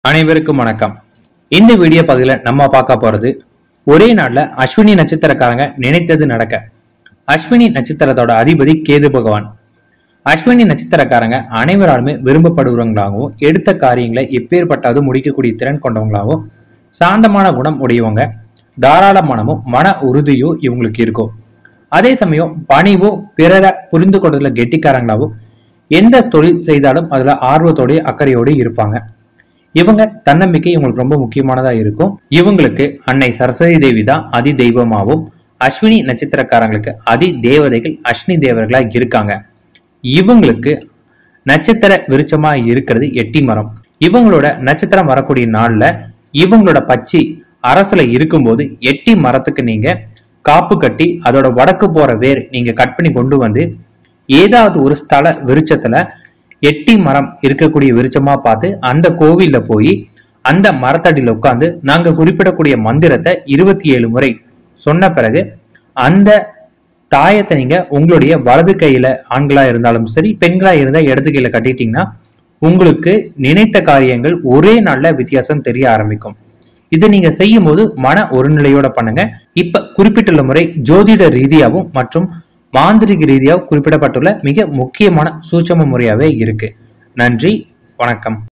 அனைவருக்கும் வணக்கம் இந்த வீடியோ பகுதியில் நம்ம பார்க்க போறது ஒரே நாள்ல அஸ்வினி நட்சத்திரக்காரங்க நினைத்தது நடக்க அஸ்வினி நட்சத்திரத்தோட அதிபதி கேது பகவான் அஸ்வினி நட்சத்திரக்காரங்க அனைவராலுமே விரும்பப்படுறவங்களாகவும் எடுத்த காரியங்களை எப்பேற்பட்டாவது முடிக்கக்கூடிய திறன் கொண்டவங்களாகவும் சாந்தமான குணம் உடையவங்க தாராள மனமும் மன உறுதியும் இவங்களுக்கு இருக்கும் அதே சமயம் பணிவும் பிறரை புரிந்து கொள்றதுல கெட்டிக்காரங்களாகவும் எந்த தொழில் செய்தாலும் அதுல ஆர்வத்தோடய அக்கறையோடு இருப்பாங்க இவங்க தன்னம்பிக்கை இவங்களுக்கு ரொம்ப முக்கியமானதா இருக்கும் இவங்களுக்கு அன்னை சரஸ்வதி தேவி தான் அதி தெய்வமாகவும் அஸ்வினி நட்சத்திரக்காரங்களுக்கு அதி தேவதைகள் அஸ்வினி தேவர்களா இருக்காங்க இவங்களுக்கு நட்சத்திர விருட்சமா இருக்கிறது எட்டி மரம் இவங்களோட நட்சத்திரம் வரக்கூடிய நாள்ல இவங்களோட பச்சி அரசுல இருக்கும்போது எட்டி மரத்துக்கு நீங்க காப்பு கட்டி அதோட வடக்கு போற வேர் நீங்க கட் பண்ணி கொண்டு வந்து ஏதாவது ஒரு ஸ்தல விருட்சத்துல எட்டி மரம் இருக்கக்கூடிய விருட்சமா பார்த்து அந்த கோவில்ல போய் அந்த மரத்தடியில உட்கார்ந்து நாங்க குறிப்பிடக்கூடிய மந்திரத்தை இருபத்தி ஏழு முறை சொன்ன பிறகு அந்த தாயத்தை நீங்க உங்களுடைய வலது கையில ஆண்களா இருந்தாலும் சரி பெண்களா இருந்தா இடது கையில கட்டிட்டீங்கன்னா உங்களுக்கு நினைத்த காரியங்கள் ஒரே நாள்ல வித்தியாசம் தெரிய ஆரம்பிக்கும் இதை நீங்க செய்யும் போது மன ஒருநிலையோட பண்ணுங்க இப்ப குறிப்பிட்டுள்ள முறை ஜோதிட ரீதியாகவும் மற்றும் மாந்திரிக ரீதியாகவும் குறிப்பிடப்பட்டுள்ள மிக முக்கியமான சூட்சம முறையாவே இருக்கு நன்றி வணக்கம்